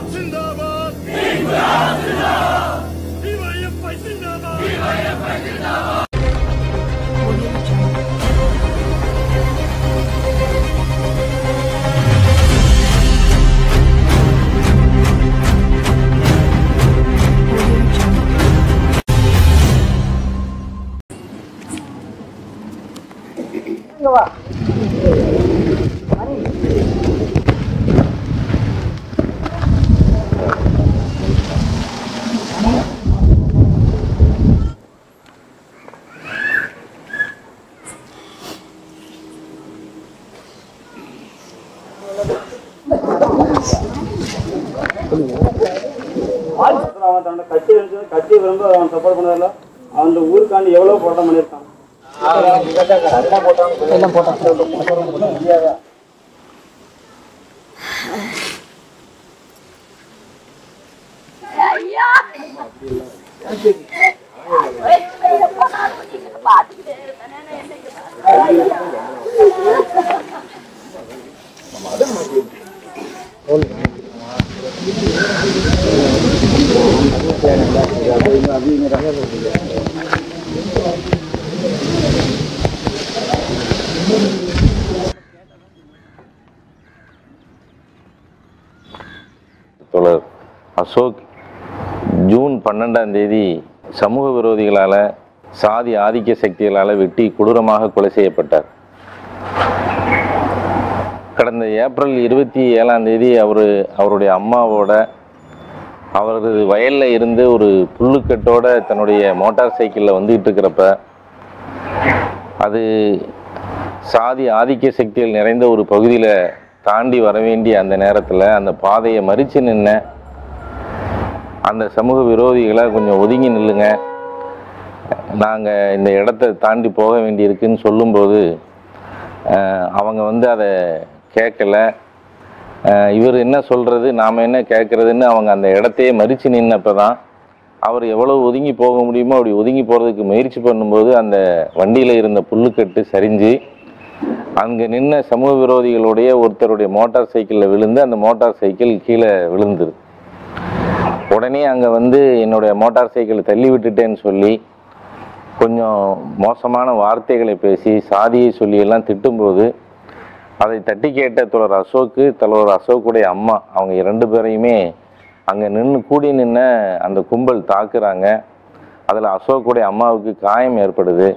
Zindabad டிவைஎஃப்ஐ zindabad Audio Jungle. Audio Jungle. அவன் தன்னோட கட்சி இருந்துச்சு கட்சி விரும்ப அவன் சப்போர்ட் பண்ணதில்ல அந்த ஊருக்காண்டி எவ்வளவு போராட்டம் பண்ணியிருக்கான் தோழர் அசோக் ஜூன் பன்னெண்டாம் தேதி சமூக விரோதிகளால் சாதி ஆதிக்க சக்திகளால் வெட்டி கொடூரமாக கொலை செய்யப்பட்டார் கடந்த ஏப்ரல் இருபத்தி ஏழாம் தேதி அவர் அவருடைய அம்மாவோட அவரது வயலில் இருந்து ஒரு புல்லுக்கட்டோட தன்னுடைய மோட்டார் சைக்கிளில் வந்துகிட்டு இருக்கிறப்ப அது சாதி ஆதிக்க சக்திகள் நிறைந்த ஒரு பகுதியில் தாண்டி வர வேண்டிய அந்த நேரத்தில் அந்த பாதையை மறித்து நின்ன அந்த சமூக விரோதிகளை கொஞ்சம் ஒதுங்கி நில்லுங்க நாங்கள் இந்த இடத்த தாண்டி போக வேண்டியிருக்குன்னு சொல்லும்போது அஹ், அவங்க வந்து அதை கேட்கல அஹ், இவர் என்ன சொல்கிறது நாம் என்ன கேட்குறதுன்னு அவங்க அந்த இடத்தையே மறித்து நின்னப்போ தான் அவர் எவ்வளோ ஒதுங்கி போக முடியுமோ அப்படி ஒதுங்கி போகிறதுக்கு முயற்சி பண்ணும்போது அந்த வண்டியில் இருந்த புல்லுக்கட்டு சரிஞ்சு அங்கே நின்ன சமூக விரோதிகளுடைய ஒருத்தருடைய மோட்டார் சைக்கிளில் விழுந்து அந்த மோட்டார் சைக்கிள் கீழே விழுந்துது உடனே அங்கே வந்து என்னுடைய மோட்டார் சைக்கிளை தள்ளி விட்டுட்டேன்னு சொல்லி கொஞ்சம் மோசமான வார்த்தைகளை பேசி சாதியை சொல்லி எல்லாம் திட்டும்போது அதை தட்டி கேட்ட தோழர் அசோக்கு தலைவர் அசோக்குடைய அம்மா அவங்க இரண்டு பேரையுமே அங்கே நின்று கூடி நின்ன அந்த கும்பல் தாக்குறாங்க அதில் அசோக்குடைய அம்மாவுக்கு காயம் ஏற்படுது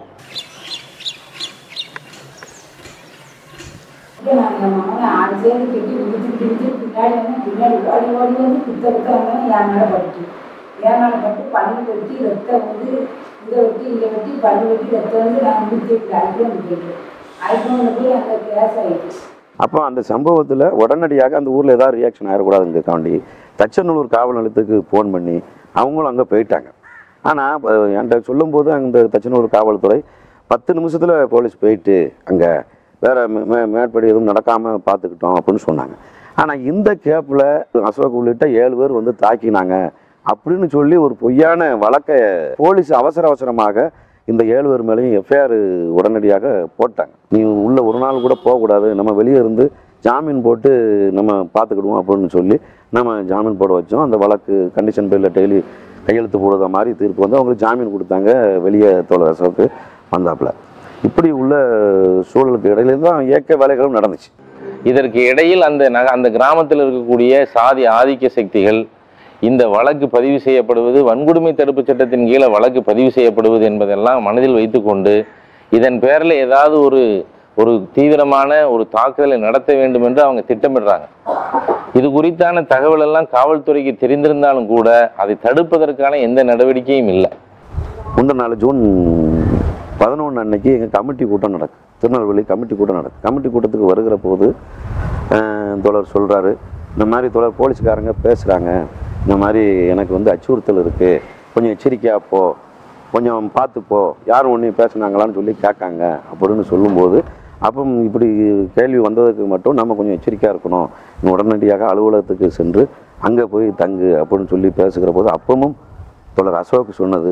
நாங்கள் மகனை ஆள் சேர்ந்து கட்டி விழுத்து விழுத்து பின்னாடி வந்து பின்னாடி ஓடி ஓடி வந்து குத்த குத்தாங்க என் மேலே பட்டு என் மேலே பட்டு பல்லு வெட்டி ரத்தம் வந்து இதை வெட்டி இதை வெட்டி பல்லு வெட்டி ரத்தம் வந்து நான் நூற்றி எட்டு ஐஃபோன் கேட்டேன் ஐஃபோனில் போய் அங்கே கேஸ் ஆகிடுச்சு அப்போ அந்த சம்பவத்தில் உடனடியாக அந்த ஊரில் ஏதாவது ரியாக்ஷன் ஆகிடக்கூடாதுங்கிறக்காண்டி தச்சநல்லூர் காவல் நிலையத்துக்கு ஃபோன் பண்ணி அவங்களும் அங்கே போயிட்டாங்க ஆனால் என்கிட்ட சொல்லும்போது அந்த தச்சநல்லூர் காவல்துறை பத்து நிமிஷத்தில் போலீஸ் போயிட்டு அங்கே வேறு மே மேற்படி எதுவும் நடக்காமல் பார்த்துக்கிட்டோம் அப்படின்னு சொன்னாங்க ஆனால் இந்த கேப்பில் அசோக் உள்ளிட்ட ஏழு பேர் வந்து தாக்கினாங்க அப்படின்னு சொல்லி ஒரு பொய்யான வழக்கை போலீஸ் அவசர அவசரமாக இந்த ஏழு பேர் மேலேயும் எஃப்ஐஆர் உடனடியாக போட்டாங்க நீ உள்ள ஒரு நாள் கூட போகக்கூடாது நம்ம வெளியே இருந்து ஜாமீன் போட்டு நம்ம பார்த்துக்கிடுவோம் அப்படின்னு சொல்லி நம்ம ஜாமீன் போட வச்சோம் அந்த வழக்கு கண்டிஷன் பேரில் டெய்லி கையெழுத்து போடுற மாதிரி தீர்ப்பு வந்து அவங்களுக்கு ஜாமீன் கொடுத்தாங்க வெளியே தோழர் அசோக்கு வந்தாப்புல இப்படி உள்ள சூழலுக்கு இடையில தான் இயக்க வேலைகளும் நடந்துச்சு இதற்கு இடையில் அந்த நக அந்த கிராமத்தில் இருக்கக்கூடிய சாதி ஆதிக்க சக்திகள் இந்த வழக்கு பதிவு செய்யப்படுவது வன்கொடுமை தடுப்பு சட்டத்தின் கீழே வழக்கு பதிவு செய்யப்படுவது என்பதெல்லாம் மனதில் வைத்துக்கொண்டு இதன் பேரில் ஏதாவது ஒரு ஒரு தீவிரமான ஒரு தாக்குதலை நடத்த வேண்டும் என்று அவங்க திட்டமிடுறாங்க இது குறித்தான தகவல் எல்லாம் காவல்துறைக்கு தெரிந்திருந்தாலும் கூட அதை தடுப்பதற்கான எந்த நடவடிக்கையும் இல்லை முந்தின நாள் ஜூன் பதினொன்று அன்னைக்கு எங்கள் கமிட்டி கூட்டம் நடக்கும் திருநெல்வேலி கமிட்டி கூட்டம் நடக்கும் கமிட்டி கூட்டத்துக்கு வருகிற போது அஹ், தோழர் சொல்கிறாரு இந்த மாதிரி தோழர் போலீஸ்காரங்க பேசுகிறாங்க இந்த மாதிரி எனக்கு வந்து அச்சுறுத்தல் இருக்குது கொஞ்சம் எச்சரிக்கையாக போ கொஞ்சம் பார்த்து போ யாரும் ஒன்றையும் பேசுனாங்களான்னு சொல்லி கேட்காங்க அப்படின்னு சொல்லும்போது அப்போ இப்படி கேள்வி வந்ததுக்கு மட்டும் நம்ம கொஞ்சம் எச்சரிக்கையாக இருக்கணும் நீ உடனடியாக அலுவலகத்துக்கு சென்று அங்கே போய் தங்கு அப்படின்னு சொல்லி பேசுகிற போது அப்பவும் தோழர் அசோக் சொன்னது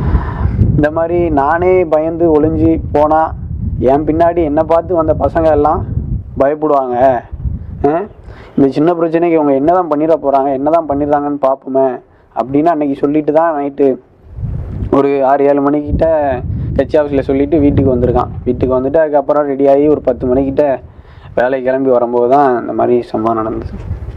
இந்த மாதிரி நானே பயந்து ஒளிஞ்சு போனால் என் பின்னாடி என்னை பார்த்து வந்த பசங்க எல்லாம் பயப்படுவாங்க அஹ், இந்த சின்ன பிரச்சனைக்கு இவங்க என்ன தான் பண்ணிட போகிறாங்க என்ன தான் பண்ணிடுறாங்கன்னு பார்ப்போமே அப்படின்னு அன்னைக்கு சொல்லிட்டு தான் நைட்டு ஒரு ஆறு ஏழு மணிக்கிட்ட ஹெச் ஆஃபீஸில் சொல்லிட்டு வீட்டுக்கு வந்திருக்கான் வீட்டுக்கு வந்துட்டு அதுக்கப்புறம் ரெடி ஆகி ஒரு பத்து மணிக்கிட்ட வேலைக்கு கிளம்பி வரும்போது தான் இந்த மாதிரி சம்பவம் நடந்தது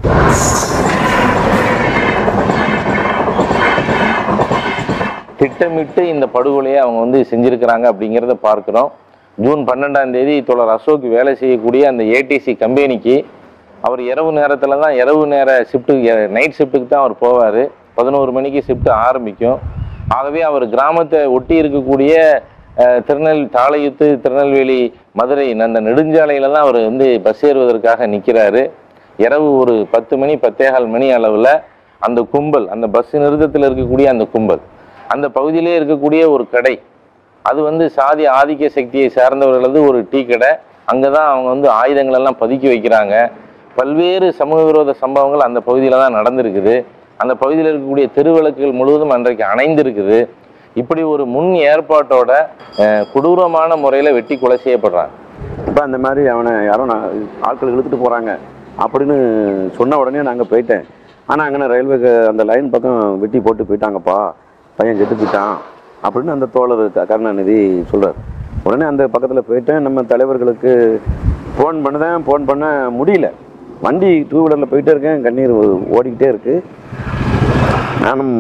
திட்டமிட்டு இந்த படுகொலையை அவங்க வந்து செஞ்சிருக்கிறாங்க அப்படிங்கிறத பார்க்குறோம் ஜூன் பன்னெண்டாம் தேதி தோழர் அசோக் வேலை செய்யக்கூடிய அந்த ஏடிசி கம்பெனிக்கு அவர் இரவு நேரத்தில் தான் இரவு நேர ஷிஃப்ட்டுக்கு நைட் ஷிஃப்ட்டுக்கு தான் அவர் போவார் பதினோரு மணிக்கு ஷிஃப்ட் ஆரம்பிக்கும் ஆகவே அவர் கிராமத்தை ஒட்டி இருக்கக்கூடிய அஹ், திருநெல் தாளையுத்து திருநெல்வேலி மதுரை அந்த நெடுஞ்சாலையில் தான் அவர் வந்து பஸ் ஏறுவதற்காக நிற்கிறாரு இரவு ஒரு பத்து மணி பத்தேகால் மணி அளவில் அந்த கும்பல் அந்த பஸ் நிறுத்தத்தில் இருக்கக்கூடிய அந்த கும்பல் அந்த பகுதியிலே இருக்கக்கூடிய ஒரு கடை அது வந்து சாதி ஆதிக்க சக்தியை சார்ந்தவர்களது ஒரு டீ கடை அங்கே தான் அவங்க வந்து ஆயுதங்கள் எல்லாம் பதுக்கி வைக்கிறாங்க பல்வேறு சமூக விரோத சம்பவங்கள் அந்த பகுதியில் தான் நடந்திருக்குது அந்த பகுதியில் இருக்கக்கூடிய தெருவிளக்குகள் முழுவதும் அன்றைக்கு அணைந்திருக்குது இப்படி ஒரு முன் ஏற்பாட்டோட அஹ், கொடூரமான முறையில் வெட்டி கொலை செய்யப்படுறாங்க இப்போ அந்த மாதிரி அவனை யாரோ நான் ஆட்கள் இழுத்துட்டு போகிறாங்க அப்படின்னு சொன்ன உடனே நாங்கள் போயிட்டேன் ஆனால் அங்கே ரயில்வே அந்த லைன் பக்கம் வெட்டி போட்டு போயிட்டாங்கப்பா பையன் செத்து போயிட்டான் அப்படின்னு அந்த தோழர் க- கருணாநிதி சொல்கிறார் உடனே அந்த பக்கத்தில் போயிட்டேன் நம்ம தலைவர்களுக்கு ஃபோன் பண்ணுதேன் ஃபோன் பண்ண முடியல வண்டி டூ வீலரில் போயிட்டே இருக்கேன் கண்ணீர் ஓ- ஓடிக்கிட்டே இருக்கு நானும்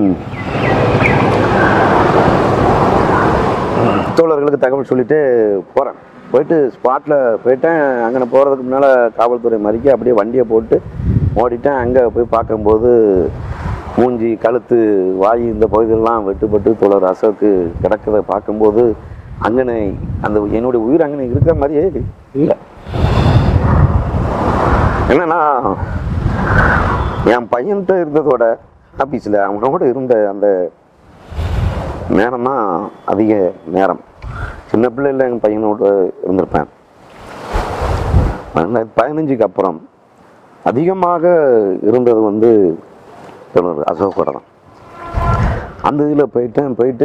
தோழர்களுக்கு தகவல் சொல்லிட்டு போகிறேன் போயிட்டு ஸ்பாட்டில் போயிட்டேன் அங்கே போகிறதுக்கு முன்னால் காவல்துறை மறிக்க அப்படியே வண்டியை போட்டு ஓடிட்டேன் அங்கே போய் பார்க்கும்போது மூஞ்சி கழுத்து வாய் இந்த பகுதியெல்லாம் வெட்டுப்பட்டு தோழர் அசோக்கு கிடக்கிறத பார்க்கும்போது அங்கனை அந்த என்னுடைய உயிர் அங்கனை இருக்கிற மாதிரியே இல்லை என்னன்னா என் பையன்கிட்ட இருந்ததோட ஆஃபீஸில் அவனோட இருந்த அந்த நேரம் தான் அதிக நேரம் சின்ன பிள்ளைல எங்கள் பையனோட இருந்திருப்பேன் ரெண்டாயிரத்தி பதினஞ்சுக்கு அப்புறம் அதிகமாக இருந்தது வந்து தொடர் அசோகோட தான் அந்த இதில் போயிட்டேன் போயிட்டு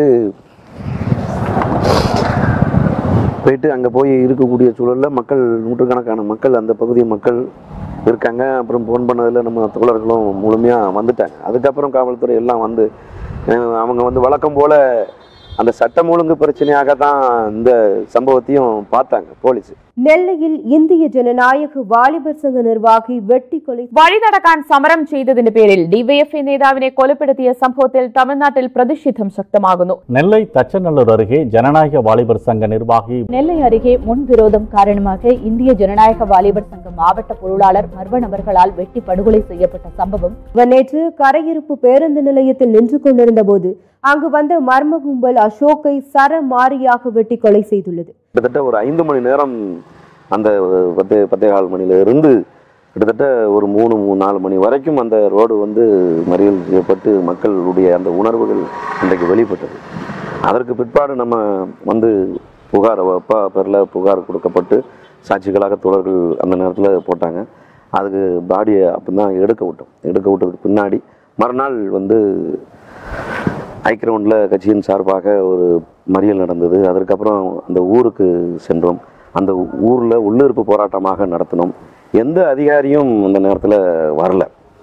போயிட்டு அங்கே போய் இருக்கக்கூடிய சூழலில் மக்கள் நூற்றுக்கணக்கான மக்கள் அந்த பகுதி மக்கள் இருக்காங்க அப்புறம் ஃபோன் பண்ணதில் நம்ம தோழர்களும் முழுமையாக வந்துட்டாங்க அதுக்கப்புறம் காவல்துறை எல்லாம் வந்து அஹ், அவங்க வந்து வழக்கம் போல் அந்த சட்டம் ஒழுங்கு பிரச்சனையாக தான் இந்த சம்பவத்தையும் பார்த்தாங்க போலீஸ் நெல்லையில் இந்திய ஜனநாயக வாலிபர் சங்க நிர்வாகி வெட்டி கொலை വഴിനടക്കാൻ സമരം ചെയ്തതിന്റെ പേരിൽ ഡിവൈഎഫ്ഐ നേതാവിനെ കൊലപ്പെടുത്തിയ സംഭവത്തിൽ തമിഴ്നാട്ടിൽ പ്രതിഷേധം ശക്തമാകുന്നു நெல்லை தச்சநல்லூர் அருகே ஜனநாயக வாலிபர் சங்க நிர்வாகி நெல்லை அருகே முன்விரோதம் காரணமாக இந்திய ஜனநாயக வாலிபர் சங்க மாவட்ட பொருளாளர் மர்ம நபர்களால் வெட்டி படுகொலை செய்யப்பட்ட சம்பவம் இவர் நேற்று கரையிருப்பு பேருந்து நிலையத்தில் நின்று கொண்டிருந்த போது அங்கு வந்த மர்ம கும்பல் அசோக்கை சரமாரியாக வெட்டி கொலை செய்துள்ளது கிட்டத்தட்ட ஒரு ஐந்து மணி நேரம் அந்த பத்து பத்தே கால் மணியில இருந்து கிட்டத்தட்ட ஒரு மூணு மூணு நாலு மணி வரைக்கும் அந்த ரோடு வந்து மறியல் செய்யப்பட்டு மக்களுடைய அந்த உணர்வுகள் இன்றைக்கு வெளிப்பட்டது அதற்கு பிற்பாடு நம்ம வந்து புகார் அப்பா பேரில் புகார் கொடுக்கப்பட்டு சாட்சிகளாக தோழர்கள் அந்த நேரத்தில் போட்டாங்க அதுக்கு பாடியை அப்போ தான் எடுக்க விட்டோம் எடுக்க விட்டதுக்கு பின்னாடி மறுநாள் வந்து ஐக்கிரவுண்டில் கட்சியின் சார்பாக ஒரு மறியல் நடந்தது அதற்கப்புறம் அந்த ஊருக்கு சென்றோம் அந்த ஊரில் உள்ளிருப்பு போராட்டமாக நடத்தினோம் எந்த அதிகாரியும் அந்த நேரத்தில் வரல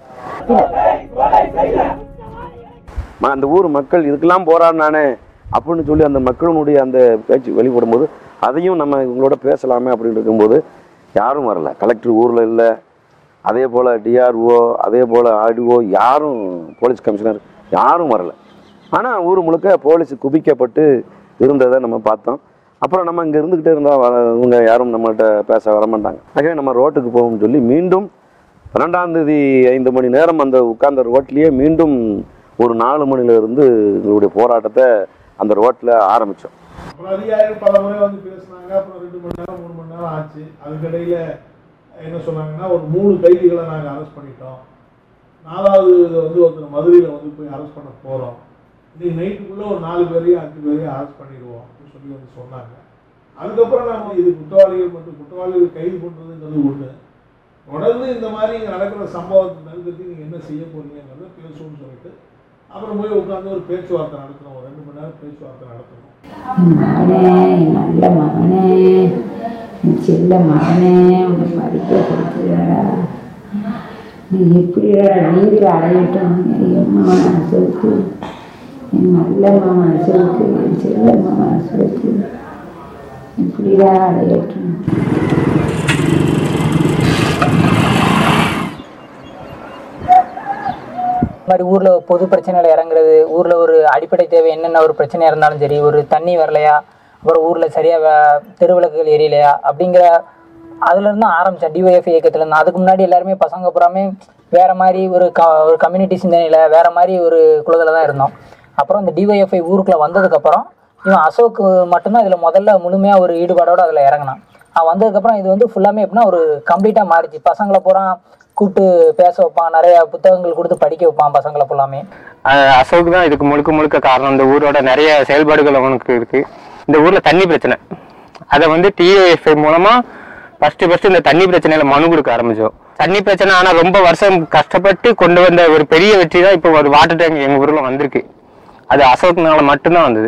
ம- அந்த ஊர் மக்கள் இதுக்கெல்லாம் போராடினானே அப்படின்னு சொல்லி அந்த மக்களுடைய அந்த பேச்சு வெளிப்படும்போது அதையும் நம்ம இவங்களோட பேசலாமே அப்படின்னு இருக்கும்போது யாரும் வரல கலெக்டர் ஊரில் இல்லை அதே போல் டிஆர்ஓ அதே போல் ஆர்டிஓ யாரும் போலீஸ் கமிஷனர் யாரும் வரல ஆனால் ஊர் முழுக்க போலீஸ் குவிக்கப்பட்டு இருந்ததை நம்ம பார்த்தோம் அப்புறம் நம்ம இங்கே இருந்துக்கிட்டே இருந்தால் வர இவங்க யாரும் நம்மள்கிட்ட பேச வர மாட்டாங்க ஆகவே நம்ம ரோட்டுக்கு போவோம்னு சொல்லி மீண்டும் பன்னெண்டாம் தேதி ஐந்து மணி நேரம் அந்த உட்கார்ந்த ரோட்லேயே மீண்டும் ஒரு நாலு மணில இருந்து எங்களுடைய போராட்டத்தை அந்த ரோட்டில் ஆரம்பித்தோம் அப்புறம் அதிகாரிகள் பல முறை வந்து பேசுனாங்க அப்புறம் ரெண்டு மணி நேரம் மூணு மணி நேரம் ஆச்சு அதுக்கிடையில என்ன சொன்னாங்கன்னா ஒரு மூணு கைதிகளை நாங்கள் அரெஸ்ட் பண்ணிட்டோம் நாலாவது வந்து ஒருத்தர் மதுரையில் வந்து போய் அரெஸ்ட் பண்ண போகிறோம் இன்னைக்கு நைட்டுக்குள்ளே ஒரு நாலு பேரையும் அஞ்சு பேரையும் அரெஸ்ட் பண்ணிடுவோம் அப்படின்னு சொல்லி வந்து சொன்னாங்க அதுக்கப்புறம் நம்ம இது குற்றவாளிகள் மற்றும் குற்றவாளிகள் கைது பண்ணுறதுங்கிறது ஒன்று தொடர்ந்து இந்த மாதிரி இங்கே நடக்கிற சம்பவத்தை தடுக்கிறதுக்கு நீங்கள் என்ன செய்ய போறீங்கிறத பேசுவோம்னு சொல்லிட்டு அப்புறம் போய் உட்காந்து ஒரு பேச்சுவார்த்தை நடத்தணும் ஒரு ரெண்டு மணி நேரம் பேச்சுவார்த்தை நடத்தணும் மகனே என் நல்ல மகனே என் செல்ல மகனே உன்னை படிக்க கொடுத்துடா நீ எப்படிடா நீர் அலையட்டும் என் மாமா அசோக்கு என் நல்ல மாமா அசோக்கு என் செல்ல மாமா அசோக்கு எப்படிடா அலையட்டும் இந்த மாதிரி ஊரில் பொது பிரச்சனையில் இறங்குறது ஊரில் ஒரு அடிப்படை தேவை என்னென்ன ஒரு பிரச்சனையாக இருந்தாலும் சரி ஒரு தண்ணி வரலையா அப்புறம் ஊரில் சரியாக தெருவிளக்குகள் எரியலையா அப்படிங்கிற அதுலேருந்து தான் ஆரம்பித்தேன் டிஒஎஃப் இயக்கத்துலேருந்து அதுக்கு முன்னாடி எல்லாருமே பசங்க புறாமே வேறு மாதிரி ஒரு க ஒரு கம்யூனிட்டி சிந்தனையில் வேறு மாதிரி ஒரு குழுவில் தான் இருந்தோம் அப்புறம் இந்த டிஒஎஃப்ஐ ஊருக்குள்ளே வந்ததுக்கப்புறம் இவன் அசோக் மட்டும்தான் இதில் முதல்ல முழுமையாக ஒரு ஈடுபாடோடு அதில் இறங்கினான் அவன் வந்ததுக்கப்புறம் இது வந்து ஃபுல்லாமே எப்படின்னா ஒரு கம்ப்ளீட்டாக மாறிச்சு பசங்களை பூரா கூப்பிட்டு பேச வைப்பான் நிறைய புத்தகங்கள் கொடுத்து படிக்க வைப்பான் பசங்களை ஃபுல்லாமே அஹ் அசோக் தான் இதுக்கு முழுக்க முழுக்க காரணம் இந்த ஊரோட நிறைய செயல்பாடுகள் அவனுக்கு இருக்கு இந்த ஊர்ல தண்ணி பிரச்சனை அதை வந்து டிஏஎஃப்ஐ மூலமா ஃபர்ஸ்ட் ஃபர்ஸ்ட் இந்த தண்ணி பிரச்சனையில மனு கொடுக்க ஆரம்பிச்சோம் தண்ணி பிரச்சனை ஆனா ரொம்ப வருஷம் கஷ்டப்பட்டு கொண்டு வந்த ஒரு பெரிய வெற்றி தான் இப்போ ஒரு வாட்டர் டேங்க் எங்க ஊர்ல வந்திருக்கு அது அசோக்னால மட்டும்தான் வந்தது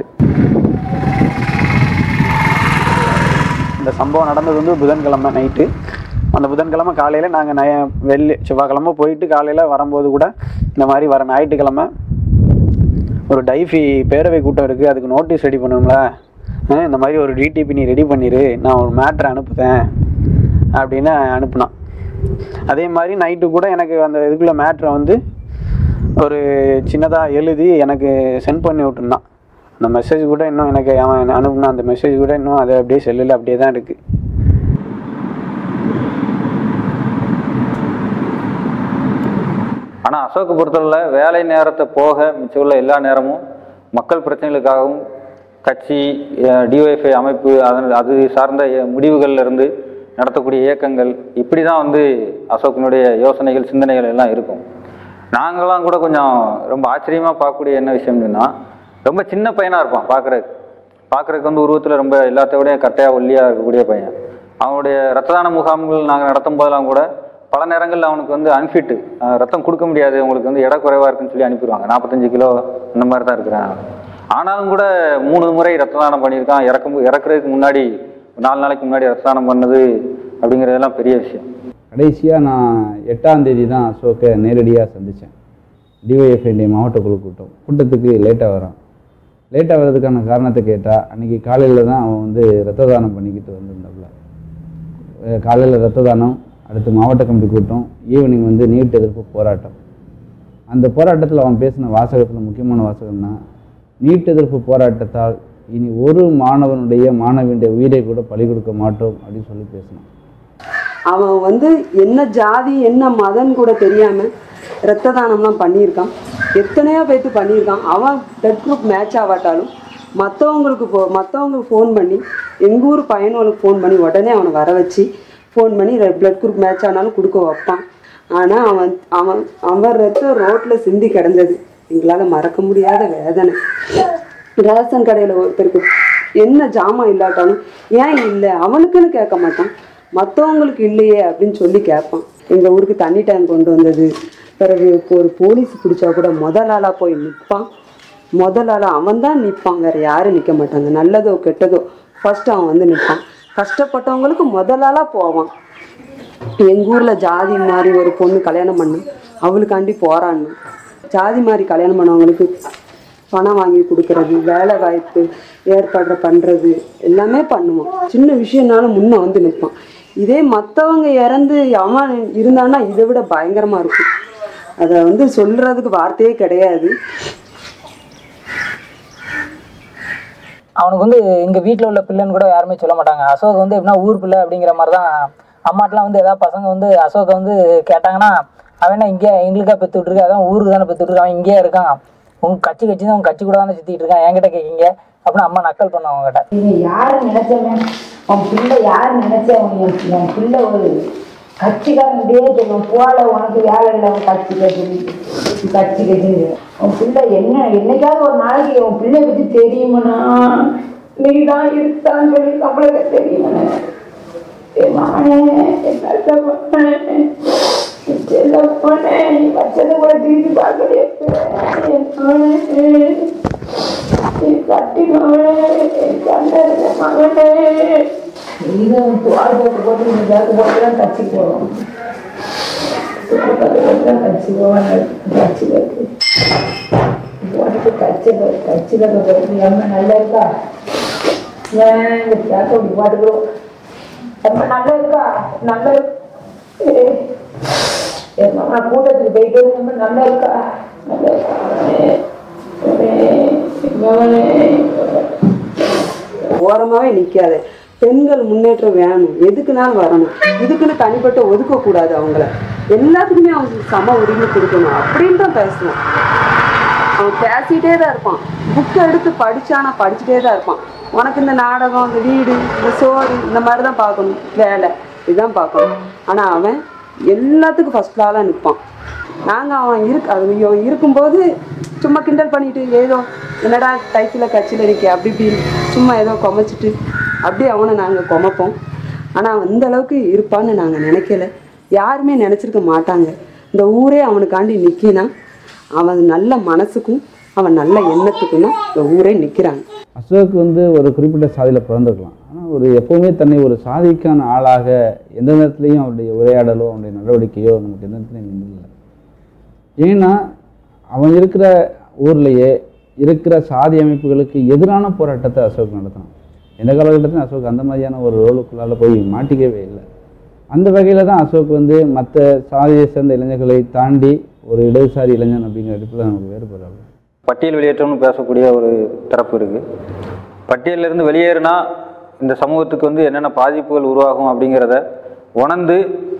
இந்த சம்பவம் நடந்தது வந்து புதன்கிழமை நைட்டு அந்த புதன்கிழமை காலையில் நாங்கள் நய வெள்ளி செவ்வாய்க்கிழமை போயிட்டு காலையில் வரும்போது கூட இந்த மாதிரி வர ஞாயிற்றுக்கிழமை ஒரு டைஃபி பேரவை கூட்டம் இருக்குது அதுக்கு நோட்டீஸ் ரெடி பண்ணணும்ல அஹ் இந்த மாதிரி ஒரு டிடிபி நீ ரெடி பண்ணிடு நான் ஒரு மேட்ரை அனுப்புதேன் அப்படின்னு அனுப்புனான் அதே மாதிரி நைட்டு கூட எனக்கு அந்த இதுக்குள்ள மேட்ரை வந்து ஒரு சின்னதாக எழுதி எனக்கு சென்ட் பண்ணி விட்டுருந்தான் அந்த மெசேஜ் கூட இன்னும் எனக்கு அவன் அனுப்புன அந்த மெசேஜ் கூட இன்னும் அது அப்படியே செல்லில் அப்படியே தான் இருக்குது ஆனால் அசோக் பொறுத்தவரையில் வேலை நேரத்தை போக மிச்சம் உள்ள எல்லா நேரமும் மக்கள் பிரச்சனைகளுக்காகவும் கட்சி டிஒஎஃப்ஐ அமைப்பு அதன் அது சார்ந்த எ- முடிவுகள்ல இருந்து நடத்தக்கூடிய இயக்கங்கள் இப்படி தான் வந்து அசோக்கினுடைய யோசனைகள் சிந்தனைகள் எல்லாம் இருக்கும் நாங்களாம் கூட கொஞ்சம் ரொம்ப ஆச்சரியமாக பார்க்கக்கூடிய என்ன விஷயம்னா ரொம்ப சின்ன பையனாக இருப்பான் பார்க்குறதுக்கு பார்க்குறதுக்கு வந்து உருவத்தில் ரொம்ப எல்லாத்த விடையும் கட்டையாக ஒல்லியாக இருக்கக்கூடிய பையன் அவனுடைய ரத்த தான முகாம்கள் நாங்கள் நடத்தும் போதெல்லாம் கூட பல நேரங்களில் அவனுக்கு வந்து அன்ஃபிட்டு ரத்தம் கொடுக்க முடியாது உங்களுக்கு வந்து எடை குறைவாக இருக்குன்னு சொல்லி அனுப்பிடுவாங்க நாற்பத்தஞ்சு கிலோ அந்த மாதிரி தான் இருக்கிறேன் ஆனாலும் கூட மூணு முறை ரத்த தானம் பண்ணியிருக்கான் இறக்கும் இறக்குறதுக்கு முன்னாடி நாலு நாளைக்கு முன்னாடி ரத்த தானம் பண்ணது அப்படிங்கிறதெல்லாம் பெரிய விஷயம் கடைசியாக நான் எட்டாம் தேதி தான் அசோக்கை நேரடியாக சந்தித்தேன் டிஒஎஃப்ஐடைய மாவட்ட குழு கூட்டம் கூட்டத்துக்கு லேட்டாக வரான் லேட்டாக வர்றதுக்கான காரணத்தை கேட்டால் அன்றைக்கி காலையில் தான் அவன் வந்து ரத்த தானம் பண்ணிக்கிட்டு வந்திருந்தாப்புல காலையில் ரத்த தானம் அடுத்து மாவட்ட கமிட்டி கூட்டம் ஈவினிங் வந்து நீட் எதிர்ப்பு போராட்டம் அந்த போராட்டத்தில் அவன் பேசின வாசகத்தில் முக்கியமான வாசகம்னா நீட் எதிர்ப்பு போராட்டத்தால் இனி ஒரு மாணவனுடைய மாணவியுடைய உயிரை கூட பலி கொடுக்க மாட்டோம் அப்படின்னு சொல்லி பேசினான் அவன் வந்து என்ன ஜாதி என்ன மதம் கூட தெரியாம ரத்த தானம்லாம் பண்ணியிருக்கான் எத்தனையோ பேர்த்து பண்ணியிருக்கான் அவன் பிளட் குரூப் மேட்ச் ஆகாட்டாலும் மற்றவங்களுக்கு ஃபோ மற்றவங்களுக்கு ஃபோன் பண்ணி எங்கள் ஊர் பையனுங்களுக்கு ஃபோன் பண்ணி உடனே அவனை வர வச்சு ஃபோன் பண்ணி பிளட் குரூப் மேட்ச் ஆனாலும் கொடுக்க வைப்பான் ஆனால் அவன் அவன் அவன் ரத்தம் ரோட்டில் சிந்தி கிடந்தது எங்களால் மறக்க முடியாத வேதனை ரேஷன் கடையில் ஒருத்தருக்கு என்ன ஜாமான் இல்லாட்டாலும் ஏன் இல்லை அவனுக்குன்னு கேட்க மாட்டான் மற்றவங்களுக்கு இல்லையே அப்படின்னு சொல்லி கேட்பான் எங்கள் ஊருக்கு தண்ணி டேங்க் கொண்டு வந்தது பிறகு இப்போ ஒரு போலீஸ் பிடிச்சா கூட முதல் ஆளாக போய் நிற்பான் முதல் ஆளாக அவன் தான் நிற்பான் வேறு யாரும் நிற்க மாட்டாங்க நல்லதோ கெட்டதோ ஃபர்ஸ்ட் அவன் வந்து நிற்பான் கஷ்டப்பட்டவங்களுக்கு முதல் ஆளாக போவான் எங்கள் ஊரில் ஜாதி மாதிரி ஒரு பொண்ணு கல்யாணம் பண்ண அவளுக்காண்டி போராடணும் ஜாதி மாதிரி கல்யாணம் பண்ணவங்களுக்கு பணம் வாங்கி கொடுக்கறது வேலை வாய்ப்பு ஏற்பாடு பண்ணுறது எல்லாமே பண்ணுவான் சின்ன விஷயம்னாலும் முன்ன வந்து நிற்பான் இதே மற்றவங்க இறந்து அவன் இருந்தான்னா இதை விட பயங்கரமாக இருக்கும் அதை வந்து சொல்கிறதுக்கு வார்த்தையே கிடையாது அவனுக்கு வந்து எங்கள் வீட்டில் உள்ள பிள்ளைன்னு கூட யாருமே சொல்ல மாட்டாங்க அசோக் வந்து எப்படின்னா ஊர் பிள்ளை அப்படிங்கிற மாதிரி தான் அம்மாட்டெலாம் வந்து ஏதாவது பசங்க வந்து அசோக்கை வந்து கேட்டாங்கன்னா அவன் என்ன இங்கே எங்களுக்கா பெற்று விட்ருக்கு அதான் ஊருக்கு தானே பெற்று விட்ருக்கு அவன் இங்கேயே இருக்கான் உங்க கட்சி கட்சி தான் உங்க கட்சி கூட தானே சுற்றிட்டு இருக்கான் என்கிட்ட கேட்கீங்க அப்படின்னு அம்மா நக்கல் பண்ண அவங்ககிட்ட இவன் யாரு நினைச்சவன் உன் பிள்ளை யாரு நினைச்ச உன் என் உன் பிள்ளை ஒரு கட்சிக்காரன்டே சொல்லுவான் போல உனக்கு வேலை இல்லை உன் கட்சி கட்சி கட்சி கட்சின்னு உன் பிள்ளை என்ன என்னைக்காவது ஒரு நாளைக்கு உன் பிள்ளைய பத்தி தெரியுமனா நீ தான் இருக்கான்னு சொல்லி நம்மளுக்கு தெரியுமனே என் மகனே என் நல்ல மகனே என் செல்ல மகனே நீ வச்சதை கூட திருப்பி பார்க்கலையே என் மகனே என் கட்டி மகனே என் கண்ண மகனே இது துவார் போட்டு போட்டு இந்த பேக்கு போட்டு தான் தச்சு போடும் கட்சி போவாங்க கட்சி இருக்கு போட்டு கட்சி கட்சி கட்டு எம்ம நல்லா இருக்கா ஏன் இந்த கேட்க இப்படி போட்டுக்கிறோம் எம்ம நல்லா இருக்கா நல்லா இருக்கு என் மாமா கூட்டத்துக்கு போயிட்டு எம்ம நல்லா இருக்கா நல்லா இருக்கா மகனே ஓரமாவே நிக்காத பெண்கள் முன்னேற்றம் வேணும் எதுக்குனாலும் வரணும் இதுக்குன்னு தனிப்பட்ட ஒதுக்க கூடாது அவங்கள எல்லாத்துக்குமே அவங்களுக்கு சம உரிமை கொடுக்கணும் அப்படின்னு தான் பேசுவான் அவன் பேசிட்டே தான் இருப்பான் புக்கை எடுத்து படிச்சானா படிச்சுட்டே தான் இருப்பான் உனக்கு இந்த நாடகம் இந்த வீடு இந்த சோறு இந்த மாதிரி தான் பார்க்கணும் வேலை இதுதான் பார்க்கணும் ஆனால் அவன் எல்லாத்துக்கும் ஃபர்ஸ்ட் ஆளாக நிற்பான் நாங்கள் அவன் இருக்கு அது அவன் இருக்கும்போது சும்மா கிண்டல் பண்ணிட்டு ஏதோ என்னடா டைத்தில் கட்சியில் நிற்க அப்படி இப்படின்னு சும்மா ஏதோ கொமைச்சிட்டு அப்படியே அவனை நாங்கள் கொமைப்போம் ஆனால் அவன் இந்த அளவுக்கு இருப்பான்னு நாங்கள் நினைக்கல யாருமே நினச்சிருக்க மாட்டாங்க இந்த ஊரே அவனுக்காண்டி நிற்கினா அவன் நல்ல மனசுக்கும் அவன் நல்ல எண்ணத்துக்கும் தான் இந்த ஊரே நிற்கிறாங்க அசோக் வந்து ஒரு குறிப்பிட்ட சாதியில் பிறந்திருக்கலாம் ஆனால் ஒரு எப்போவுமே தன்னை ஒரு சாதிக்கான ஆளாக எந்த நேரத்துலையும் அவருடைய உரையாடலோ அவனுடைய நடவடிக்கையோ நமக்கு எந்த நேரத்துலையும் இல்லை ஏன்னா அவன் இருக்கிற ஊர்லேயே இருக்கிற சாதி அமைப்புகளுக்கு எதிரான போராட்டத்தை அசோக் நடத்தினான் எந்த காலகட்டத்திலும் அசோக் அந்த மாதிரியான ஒரு ரோலுக்குள்ளால போய் மாட்டிக்கவே இல்லை அந்த வகையில் தான் அசோக் வந்து மற்ற சாதியை சேர்ந்த இளைஞர்களை தாண்டி ஒரு இடதுசாரி இளைஞன் அப்படிங்கிற இடத்துல நமக்கு வேறுபடுறாங்க பட்டியல் வெளியேற்றம்னு பேசக்கூடிய ஒரு தரப்பு இருக்கு பட்டியல்ல இருந்து வெளியேறினா இந்த சமூகத்துக்கு வந்து என்னென்ன பாதிப்புகள் உருவாகும் அப்படிங்கிறத உணர்ந்து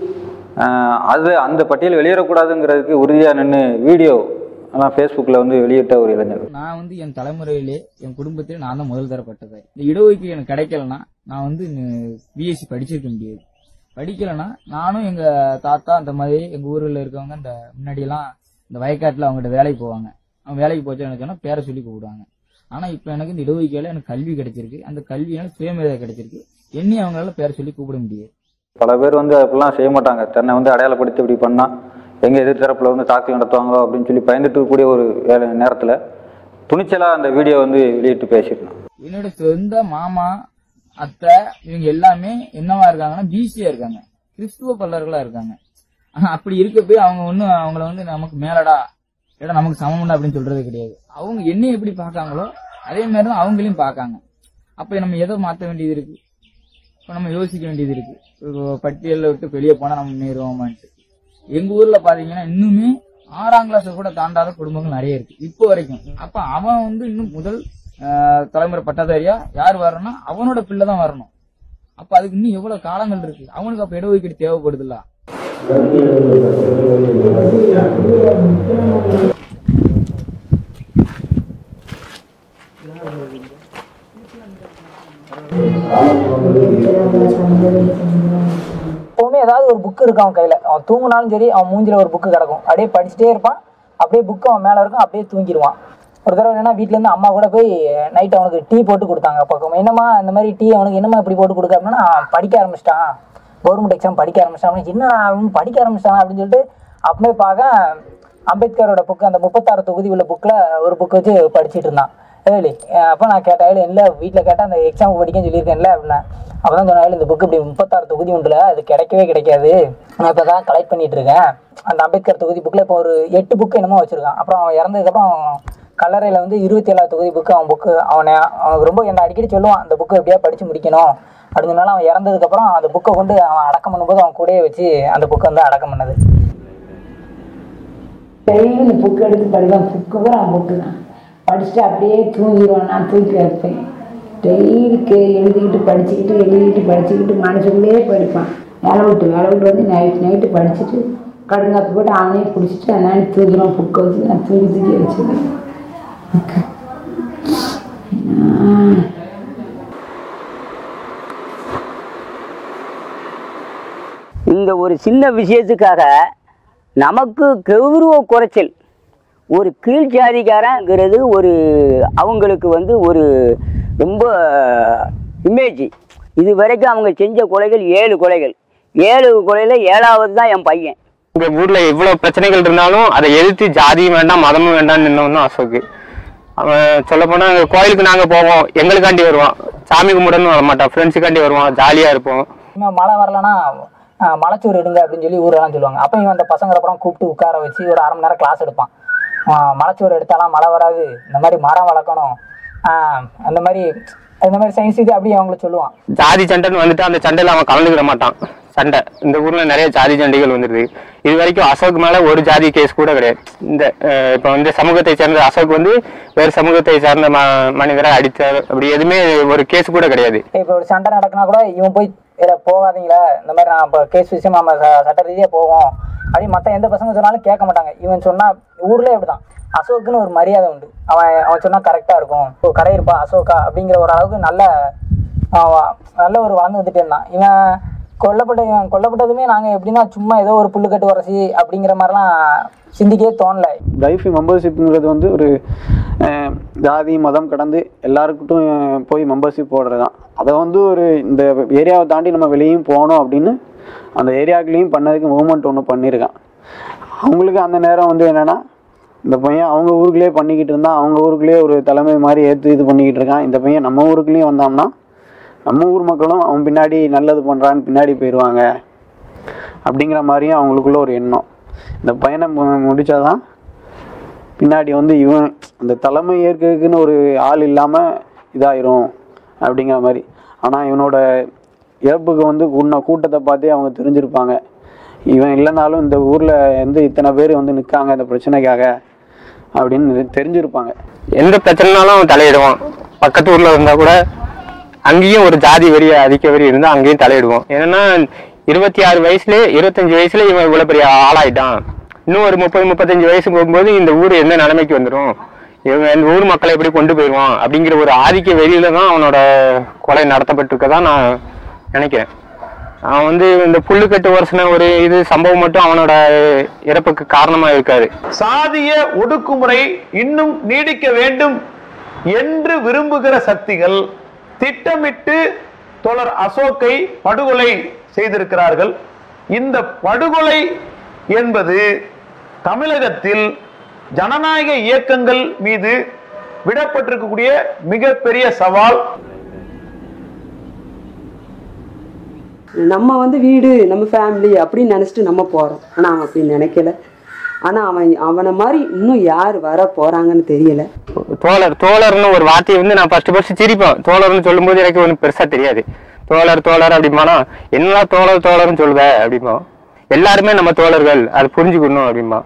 ஆஹ், அது அந்த பட்டியல் வெளியேறக்கூடாதுங்கிறதுக்கு உறுதியாக நின்று வீடியோ எல்லாம் ஃபேஸ்புக்கில் வந்து வெளியிட்ட ஒரு இளைஞர் நான் வந்து என் தலைமுறையிலே என் குடும்பத்திலே நான் தான் முதல் தரப்பட்டது இந்த இடஒதுக்கீடு எனக்கு கிடைக்கலன்னா நான் வந்து பிஎஸ்சி படிச்சிருக்க முடியாது படிக்கலைன்னா நானும் எங்க தாத்தா அந்த மாதிரி எங்க ஊர்ல இருக்கவங்க இந்த முன்னாடியெல்லாம் இந்த வயக்காட்டுல அவங்ககிட்ட வேலைக்கு போவாங்க அவங்க வேலைக்கு போச்சு எனக்கு சொன்னா பேரை சொல்லி கூப்பிடுவாங்க ஆனா இப்ப எனக்கு இந்த இடஒதுக்கீடுல எனக்கு கல்வி கிடைச்சிருக்கு அந்த கல்வியால சுயமேதை கிடைச்சிருக்கு என்னையும் அவங்களால பேரை சொல்லி கூப்பிட முடியாது பல பேர் வந்து அப்படிலாம் செய்ய மாட்டாங்க தன்னை வந்து அடையாளப்படுத்தி இப்படி பண்ணா எங்க எதிர்த்தரப்புல வந்து தாக்கல் நடத்துவாங்களோ அப்படின்னு சொல்லி பயந்துட்டு இருக்கக்கூடிய ஒரு வேலை நேரத்துல துணிச்சலா அந்த வீடியோ வந்து வெளியிட்டு பேசியிருந்தான் என்னோட சொந்த மாமா அத்தை இவங்க எல்லாமே என்னவா இருக்காங்கன்னா பிசியா இருக்காங்க கிறிஸ்துவ பல்லர்களா இருக்காங்க ஆனா அப்படி இருக்க போய் அவங்க ஒன்னும் அவங்கள வந்து நமக்கு மேலடா ஏடா நமக்கு சமம்டா அப்படின்னு சொல்றது கிடையாது அவங்க என்ன எப்படி பார்க்காங்களோ அதே மாதிரி தான் அவங்களையும் பார்க்காங்க அப்ப நம்ம எதை மாத்த வேண்டியது இருக்கு இப்ப நம்ம யோசிக்க வேண்டியது இருக்கு இப்போ பட்டியலில் விட்டு வெளியே போனா நம்ம முன்னேறுவோமான்ட்டு எங்க ஊர்ல பாத்தீங்கன்னா இன்னுமே ஆறாம் கிளாஸ் கூட தாண்டாத குடும்பங்கள் நிறைய இருக்கு இப்போ வரைக்கும் அப்ப அவன் வந்து இன்னும் முதல் ஆஹ், தலைமுறை பட்டதாரியா யார் வரணும்னா அவனோட பிள்ளை தான் வரணும் அப்ப அதுக்கு இன்னும் எவ்வளவு காலங்கள் இருக்கு அவனுக்கு அப்ப இடஒதுக்கீடு தேவைப்படுதுல்ல எப்பவுமே ஏதாவது ஒரு புக்கு இருக்கும் அவன் கையில அவன் தூங்கினாலும் சரி அவன் மூஞ்சில ஒரு புக்கு கிடக்கும் அப்படியே படிச்சுட்டே இருப்பான் அப்படியே புக்கு அவன் மேல இருக்கும் அப்படியே தூங்கிடுவான் ஒரு தடவை என்னன்னா வீட்ல இருந்து அம்மா கூட போய் நைட் அவனுக்கு டீ போட்டு கொடுத்தாங்க பக்கம் என்னம்மா இந்த மாதிரி டீ அவனுக்கு என்னம்மா இப்படி போட்டு கொடுக்க அப்படின்னா அவன் படிக்க ஆரம்பிச்சிட்டான் கவர்மெண்ட் எக்ஸாம் படிக்க ஆரம்பிச்சிட்டான் என்னடா அவன் படிக்க ஆரம்பிச்சிட்டான் அப்படின்னு சொல்லிட்டு அப்படியே பார்க்க அம்பேத்கரோட புக்கு அந்த முப்பத்தாறு தொகுதி உள்ள புக்கில் ஒரு புக் வச்சு படிச்சிட்டு இருந்தான் ஏழு அப்போ நான் கேட்டேன் ஏழு இல்லை வீட்டில் கேட்டேன் அந்த எக்ஸாம் படிக்கன்னு சொல்லியிருக்கேன்ல அப்படின்னா அப்போ தான் சொன்னாங்க இந்த புக்கு இப்படி முப்பத்தாறு தொகுதி உண்டுல அது கிடைக்கவே கிடைக்காது நான் இப்போ தான் கலெக்ட் பண்ணிட்டு இருக்கேன் அந்த அம்பேத்கர் தொகுதி புக்கில் இப்போ ஒரு எட்டு புக்கு என்னமோ வச்சிருக்கான் அப்புறம் அவன் இறந்ததுக்கப்புறம் கல்லறையில் வந்து இருபத்தி ஏழாவது தொகுதி புக்கு அவன் புக்கு அவனை அவனுக்கு ரொம்ப என்ன அடிக்கடி சொல்லுவான் அந்த புக்கை எப்படியா படித்து முடிக்கணும் அப்படின்னு சொன்னாலும் அவன் இறந்ததுக்கப்புறம் அந்த புக்கை கொண்டு அவன் அடக்கம் பண்ணும்போது அவன் கூடயே வச்சு அந்த புக்கை வந்து அடக்கம் பண்ணது டெய்லி இந்த புக்கு எடுத்து படிப்பான் புக்கு கூட அவன் புக்கு தான் படிச்சுட்டு அப்படியே தூங்கிடுவான் நான் தூக்கி வைப்பேன் டெய்லி கே எழுதிக்கிட்டு படிச்சுக்கிட்டு எழுதிக்கிட்டு படிச்சுக்கிட்டு மனசுக்குள்ளேயே படிப்பான் வேலை விட்டு வேலை விட்டு வந்து நைட் நைட்டு படிச்சுட்டு கடுங்காப்பி போட்டு அவனே பிடிச்சிட்டு அதனால தூக்கிடுவான் புக்கை வச்சு நான் தூக்கி தூக்கி வச்சுருவேன் இந்த ஒரு சின்ன விஷயத்துக்காக நமக்கு கௌரவ குறைச்சல் ஒரு கீழ் ஜாதிக்காரங்கிறது ஒரு அவங்களுக்கு வந்து ஒரு ரொம்ப இமேஜ் இது வரைக்கும் அவங்க செஞ்ச கொலைகள் ஏழு கொலைகள் ஏழு கொலையில் ஏழாவது தான் என் பையன் இந்த ஊர்ல எவ்வளவு பிரச்சனைகள் இருந்தாலும் அதை எதிர்த்து ஜாதியும் வேண்டாம் மதமும் வேண்டாம்னு நின்னவன் தான் அசோக் அவன் சொல்ல போனா எங்க கோயிலுக்கு நாங்க போவோம் எங்களுக்காண்டி வருவான் சாமி கும்பிடன்னு வர மாட்டான் ஃப்ரெண்ட்ஸுக்காண்டி வருவான் ஜாலியா இருப்போம் இன்னும் மழை வரலன்னா ஆஹ் மலைச்சோறு எடுங்க அப்படின்னு சொல்லி ஊரெல்லாம் சொல்லுவாங்க அப்போ இவன் அந்த பசங்களை அப்புறம் கூப்பிட்டு உட்கார வச்சு ஒரு அரை மணி நேரம் கிளாஸ் எடுப்பான் ஆஹ் மலைச்சோறு எடுத்தாலாம் மழை வராது இந்த மாதிரி மரம் வளர்க்கணும் ஆஹ் அந்த மாதிரி இந்த மாதிரி சயின்ஸ் இது அப்படியே அவங்களுக்கு சொல்லுவான் ஜாதி சண்டைன்னு வந்துட்டு அந்த சண்டையில அவன் கலந்துக்கிட மாட்டான் சண்டை இந்த ஊர்ல நிறைய ஜாதி சண்டைகள் வந்துருது இது வரைக்கும் அசோக் மேல ஒரு ஜாதி கேஸ் கூட கிடையாது இந்த அஹ், இப்ப வந்து சமூகத்தை சேர்ந்த அசோக் வந்து வேறு சமூகத்தை சார்ந்த ம மனிதரை அடித்தார் அப்படி எதுவுமே ஒரு கேஸ் கூட கிடையாது இப்போ ஒரு சண்டை நடக்குனா கூட இவன் போய் இதில் போகாதீங்களா இந்த மாதிரி நான் இப்போ கேஸ் விஷயம் நம்ம ச- சட்ட ரீதியாக போவோம் அப்படி மற்ற எந்த பசங்க சொன்னாலும் கேட்க மாட்டாங்க இவன் சொன்னா ஊர்லேயே அப்படிதான் அசோக்குன்னு ஒரு மரியாதை உண்டு அவன் அவன் சொன்னா கரெக்டாக இருக்கும் ஓ கடை இருப்பா அசோக்கா அப்படிங்கிற ஒரு அளவுக்கு நல்ல அவன் நல்ல ஒரு வளர்ந்து வந்துட்டே இருந்தான் இவன் கொல்லப்பட்ட இவன் கொல்லப்பட்டதுமே நாங்கள் எப்படின்னா சும்மா ஏதோ ஒரு புல்லுக்கட்டு உரசி அப்படிங்கிற மாதிரிலாம் சிந்திக்கவே தோணல லைஃப் மெம்பர்ஷிப்புங்கிறது வந்து ஒரு அஹ், ஜாதி மதம் கடந்து எல்லாருக்கிட்டும் அஹ், போய் மெம்பர்ஷிப் போடுறது தான் அதை வந்து ஒரு இந்த ஏரியாவை தாண்டி நம்ம வெளியும் போகணும் அப்படின்னு அந்த ஏரியாக்குள்ளேயும் பண்ணதுக்கு மூவ்மெண்ட் ஒன்று பண்ணியிருக்கான் அவங்களுக்கு அந்த நேரம் வந்து என்னென்னா இந்த பையன் அவங்க ஊருக்குள்ளேயே பண்ணிக்கிட்டு இருந்தான் அவங்க ஊருக்குள்ளேயே ஒரு தலைமை மாதிரி ஏற்று இது பண்ணிக்கிட்டு இருக்கான் இந்த பையன் நம்ம ஊருக்குள்ளேயும் வந்தான்னா நம்ம ஊர் மக்களும் அவன் பின்னாடி நல்லது பண்ணுறான்னு பின்னாடி போயிடுவாங்க அப்படிங்கிற மாதிரியும் அவங்களுக்குள்ள ஒரு எண்ணம் இந்த பையனை மு- முடிச்சாதான் பின்னாடி வந்து இவன் அந்த தலைமை ஏற்கிறதுக்குன்னு ஒரு ஆள் இல்லாமல் இதாயிரும் அப்படிங்கிற மாதிரி ஆனால் இவனோட இறப்புக்கு வந்து கூட்டின கூட்டத்தை பார்த்தே அவங்க தெரிஞ்சிருப்பாங்க இவன் இல்லைனாலும் இந்த ஊரில் வந்து இத்தனை பேர் வந்து நிற்காங்க இந்த பிரச்சனைக்காக அப்படின்னு தெரிஞ்சிருப்பாங்க எந்த பிரச்சனைனாலும் அவன் தலையிடுவான் பக்கத்து ஊர்ல இருந்தா கூட அங்கேயும் ஒரு ஜாதி வெறி அதிக வெறி இருந்தா அங்கேயும் தலையிடுவோம் என்னன்னா இருபத்தி ஆறு வயசுல இருபத்தஞ்சு வயசுல இவன் இவ்வளவு பெரிய ஆளாயிட்டான் இன்னும் ஒரு முப்பது முப்பத்தஞ்சு வயசு போகும்போது இந்த ஊர் எந்த நிலைமைக்கு வந்துடும் இவன் இந்த ஊர் மக்களை எப்படி கொண்டு போயிடுவான் அப்படிங்கிற ஒரு ஆதிக்க வெறியில தான் அவனோட கொலை நடத்தப்பட்டிருக்கதா நான் நினைக்கிறேன் அவன் வந்து இந்த புல்லுக்கட்டு வருஷன ஒரு இது சம்பவம் மட்டும் அவனோட இறப்புக்கு காரணமா இருக்காது சாதிய ஒடுக்குமுறை இன்னும் நீடிக்க வேண்டும் என்று விரும்புகிற சக்திகள் திட்டமிட்டு தோழர் அசோக்கை படுகொலை செய்திருக்கிறார்கள் இந்த படுகொலை என்பது தமிழகத்தில் ஜனநாயக இயக்கங்கள் மீது விடப்பட்டிருக்கக்கூடிய மிகப்பெரிய சவால் நம்ம வந்து வீடு நம்ம ஃபேமிலி அப்படின்னு நினச்சிட்டு நம்ம போகிறோம் ஆனால் அவன் அப்படி நினைக்கல ஆனால் அவன் அவனை மாதிரி இன்னும் யார் வர போகிறாங்கன்னு தெரியல தோழர் தோழர்னு ஒரு வார்த்தையை வந்து நான் ஃபர்ஸ்ட் ஃபர்ஸ்ட் சிரிப்பேன் தோழர்னு சொல்லும்போது எனக்கு ஒன்றும் பெருசா தெரியாது தோழர் தோழர் அப்படிமானா என்னடா தோழர் தோழர்னு சொல்லுவ அப்படிமா எல்லாருமே நம்ம தோழர்கள் அது புரிஞ்சுக்கணும் அப்படிமா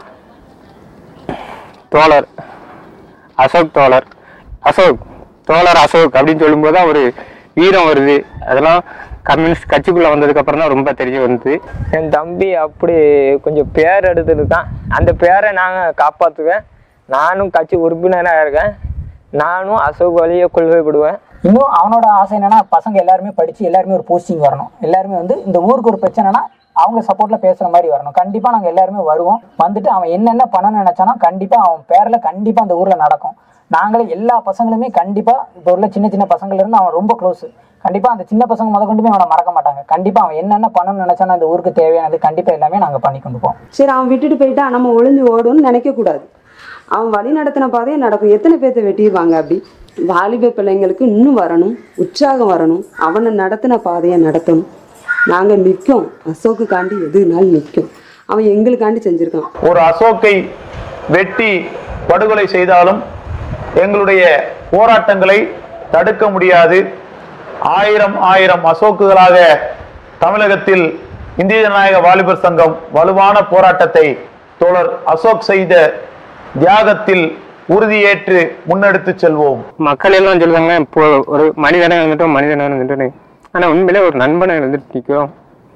தோழர் அசோக் தோழர் அசோக் தோழர் அசோக் அப்படின்னு சொல்லும்போது தான் ஒரு வீரம் வருது அதெல்லாம் கம்யூனிஸ்ட் கட்சிக்குள்ள வந்ததுக்கு அப்புறம் தான் ரொம்ப தெரிய வந்து என் தம்பி அப்படி கொஞ்சம் பேர் எடுத்துருக்கான் அந்த பேரை நாங்கள் காப்பாற்றுவேன் நானும் கட்சி உறுப்பினராக இருக்கேன் நானும் அசோக் வழியை கொள்கைப்படுவேன் இன்னும் அவனோட ஆசை என்னன்னா பசங்க எல்லாருமே படிச்சு எல்லாருமே ஒரு போஸ்டிங் வரணும் எல்லாருமே வந்து இந்த ஊருக்கு ஒரு பிரச்சனைனா அவங்க சப்போர்ட்ல பேசுற மாதிரி வரணும் கண்டிப்பா நாங்க எல்லாருமே வருவோம் வந்துட்டு அவன் என்னென்ன பண்ணணும்னு நினைச்சானோ கண்டிப்பா அவன் பேர்ல கண்டிப்பா அந்த ஊர்ல நடக்கும் நாங்களே எல்லா பசங்களுமே கண்டிப்பா இப்போ உள்ள சின்ன சின்ன பசங்கள்ல இருந்து அவன் ரொம்ப க்ளோஸ் கண்டிப்பா அந்த சின்ன பசங்க முத கொண்டுமே அவனை மறக்க மாட்டாங்க கண்டிப்பா அவன் என்னென்ன பண்ணணும்னு நினைச்சானோ அந்த ஊருக்கு தேவையானது கண்டிப்பா எல்லாமே நாங்க பண்ணி கொண்டு போவோம் சரி அவன் விட்டுட்டு போயிட்டா நம்ம ஒளிஞ்சு ஓடும்னு நினைக்கக்கூடாது அவன் வழி நடத்தின பாதையே நடக்கும் எத்தனை பேர்த்த வெட்டிடுவாங்க அப்படி வாலிப பிள்ளைங்களுக்கு இன்னும் வரணும் உற்சாகம் வரணும் அவனை நடத்தின பாதையை நடத்தணும் நாங்கள் நிற்கும் அசோக்குக்காண்டி எதுனாலும் நிற்கும் அவன் எங்களுக்காண்டி செஞ்சுருக்கான் ஒரு அசோக்கை வெட்டி படுகொலை செய்தாலும் எங்களுடைய போராட்டங்களை தடுக்க முடியாது ஆயிரம் ஆயிரம் அசோக்குகளாக தமிழகத்தில் இந்திய ஜனநாயக வாலிபர் சங்கம் வலுவான போராட்டத்தை தோழர் அசோக் செய்த தியாகத்தில் உறுதியேற்று முன்னெடுத்து செல்வோம் மக்கள் எல்லாம் சொல்லுவாங்க இப்போ ஒரு மனிதனை இருந்துட்டோம் மனிதனை இருந்துட்டோம் ஆனா உண்மையிலே ஒரு நண்பனை இருந்துட்டு நிற்கும்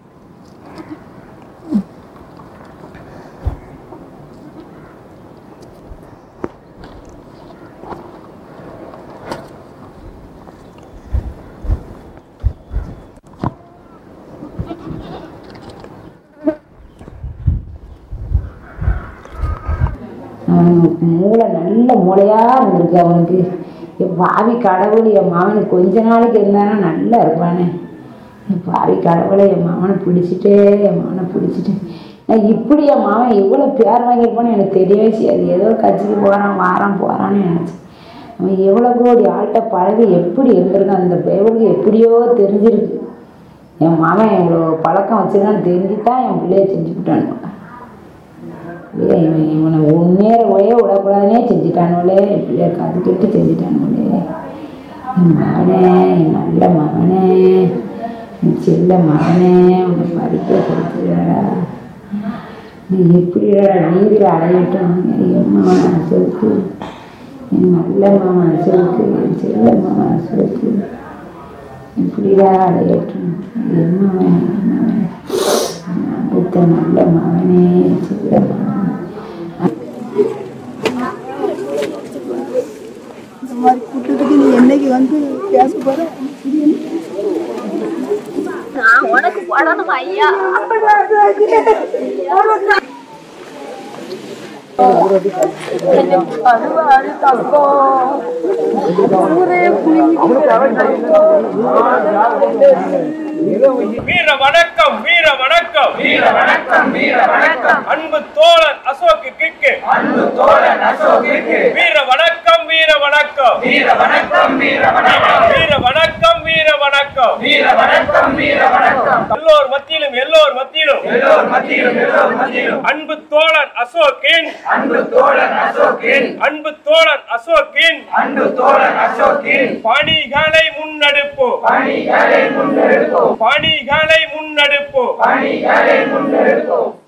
அவனுக்கு மூளை நல்ல மூளையா இருந்திருக்கு அவனுக்கு என் பாவி கடவுள் என் மாமனுக்கு கொஞ்ச நாளைக்கு இருந்தானா நல்லா இருப்பானே என் பாவி கடவுளை என் மாமனை பிடிச்சிட்டே என் மாமனை பிடிச்சிட்டு நான் இப்படி என் மாமன் எவ்வளோ பேர் வாங்கியிருப்பான்னு எனக்கு தெரியவே செய்யாது ஏதோ கட்சிக்கு போகிறான் வாரான் போகிறான்னு நினச்சேன் அவன் எவ்வளோ கோடி ஆள்கிட்ட பழகி எப்படி இருந்திருக்கான் அந்த பயவுக்கு எப்படியோ தெரிஞ்சிருக்கு என் மகன் இவ்வளோ பழக்கம் வச்சுருக்கான்னு தெரிஞ்சு தான் என் பிள்ளைய செஞ்சுக்கிட்டானுங்க பிள்ளைய இவன் இவனை ஒன்னேற ஒரே விடக்கூடாதுனே செஞ்சுட்டானுங்களே என் பிள்ளைய கது கெட்டு செஞ்சுட்டானுங்களே என் மகனே என் நல்ல மகனே என் செல்ல மகனே உன்னை படிக்க கொடுத்துடா நீ எப்படிடா நீதில் அடையட்டும் என் மகன் அசோக்கு என் நல்ல மகன் அசோக்கு என் செல்ல மகன் அசோக்கு எப்படிடா அடையட்டும் என் மகன் என் மகன் அடுத்த நல்ல மகனே செல்ல மகன் இந்த மாதிரி கூட்டத்துக்கு நீ என்னைக்கு வந்து பேச போற நான் உனக்கு போடணும் ஐயா அழுவாரு தங்கம் ஊரே வீர வணக்கம் வீர வணக்கம் வீர வணக்கம் வீர வணக்கம் அன்பு தோழன் அசோக் கிக்கு அன்பு தோழன் அசோக் கிக்கு வீர வணக்கம் வீர வணக்கம் வீர வணக்கம் வீர வணக்கம் வீர வணக்கம் வீர வணக்கம் வீர வணக்கம் வீர வணக்கம் எல்லோர் மத்தியிலும் எல்லோர் மத்தியிலும் எல்லோர் மத்தியிலும் எல்லோர் மத்தியிலும் அன்பு தோழன் அசோக்கின் அன்பு தோழன் அசோக்கின் அன்பு தோழன் அசோக்கின் அன்பு தோழன் அசோக்கின் பணிகளை முன்னெடுப்போம் பணிகளை முன்னெடுப்போம் பணிகளை முன்னெடுப்போம் பணிகளை முன்னெடுப்போம்